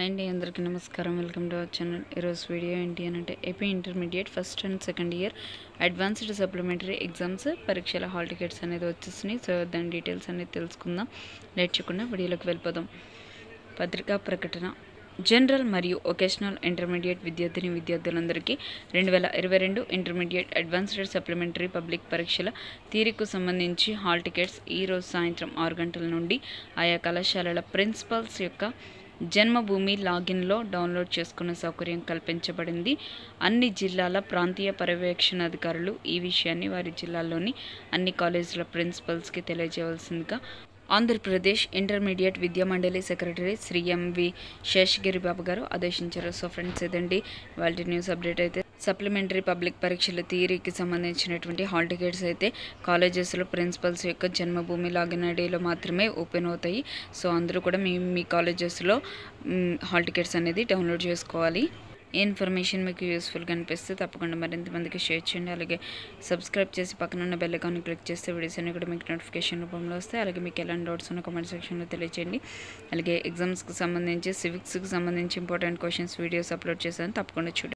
hi అండి అందరికీ నమస్కారం వెల్కమ్ టు అవర్ ఛానల్ ఈరోజు వీడియో ఏంటి అని అంటే AP intermediate first and second year advanced supplementary exams పరీక్షల హాల్ టికెట్స్ అనేది వచ్చేసినాయి సో దాని డీటెయిల్స్ అనేది తెలుసుకుందాం లేట్ చేయకుండా వీడియోలోకి వెళ్ళిపోదాం పత్రికా ప్రకటన జనరల్ మరియు ఒకేషనల్ ఇంటర్మీడియట్ విద్యార్థిని విద్యార్థులందరికీ రెండు వేల ఇరవై రెండు ఇంటర్మీడియట్ అడ్వాన్స్డ్ సప్లిమెంటరీ పబ్లిక్ పరీక్షల తీరికు సంబంధించి హాల్ టికెట్స్ ఈరోజు సాయంత్రం ఆరు గంటల నుండి ఆయా కళాశాలల ప్రిన్సిపల్స్ యొక్క జన్మభూమి లాగిన్లో డౌన్లోడ్ చేసుకునే సౌకర్యం కల్పించబడింది అన్ని జిల్లాల ప్రాంతీయ పర్యవేక్షణ అధికారులు ఈ విషయాన్ని వారి జిల్లాల్లోని అన్ని కాలేజీల ప్రిన్సిపల్స్కి తెలియజేయవలసిందిగా ఆంధ్రప్రదేశ్ ఇంటర్మీడియట్ విద్యా మండలి సెక్రటరీ శ్రీ ఎంవి శేషగిరి బాబు గారు ఆదేశించారు సో ఫ్రెండ్స్ ఇదండి వాళ్ళ న్యూస్ అప్డేట్ అయితే సప్లిమెంటరీ పబ్లిక్ పరీక్షల థియరీకి సంబంధించినటువంటి హాల్ టికెట్స్ అయితే కాలేజెస్లో ప్రిన్సిపల్స్ యొక్క జన్మభూమి లాగిన్ ఐడీలో మాత్రమే ఓపెన్ అవుతాయి సో అందరూ కూడా మీ మీ కాలేజెస్లో హాల్ టికెట్స్ అనేది డౌన్లోడ్ చేసుకోవాలి ఈ ఇన్ఫర్మేషన్ మీకు యూస్ఫుల్గా అనిపిస్తే తప్పకుండా మరింత మందికి షేర్ చేయండి అలాగే సబ్స్క్రైబ్ చేసి పక్కన ఉన్న బెల్ ఐకాన్ క్లిక్ చేస్తే వీడియోస్ అన్ని కూడా మీకు నోటిఫికేషన్ రూపంలో వస్తాయి అలాగే మీకు ఎలాంటి డౌట్స్ ఉన్న కామెంట్ సెక్షన్లో తెలియచేయండి అలాగే ఎగ్జామ్స్కి సంబంధించి సివిక్స్కి సంబంధించి ఇంపార్టెంట్ క్వశ్చన్స్ వీడియోస్ అప్లోడ్ చేశాను తప్పకుండా చూడండి